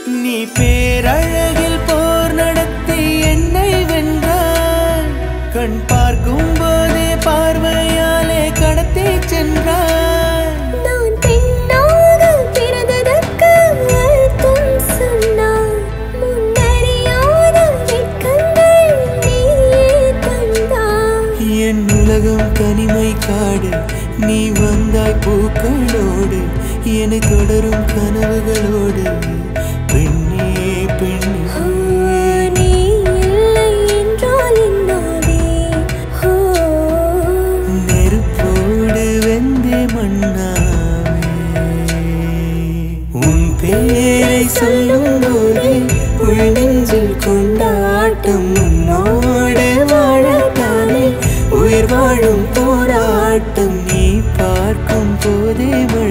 நீ பேரழகில் போர் நடத்தி என்னை வென்றாய் கண் பார்க்கும் போதே பார்வையாலே கடத்தி சென்றாய் நான் பெண்ணாக பிறந்ததற்கு அர்த்தம் சொன்னாய். முன்னறியாத வெட்கங்கள் நீயே தந்தாய். என் உலகம் தனிமை காடு நீ வந்தாய் பூக்களோடு என்னை தொடரும் கனவுகளோடு பெண்ணே ஆ, பெண்ணே நீ இல்லை என்றால் என்னாலே? ஓ, நெருப்போடு வெந்தே மண்ணாவே உன் பேரை சொல்லும் போது உள் நெஞ்சில் கொண்டாட்டம் உன்னோடு வாழத்தானே உயிர் வாழும் போராட்டம் நீ பார்க்கும் போதே மழை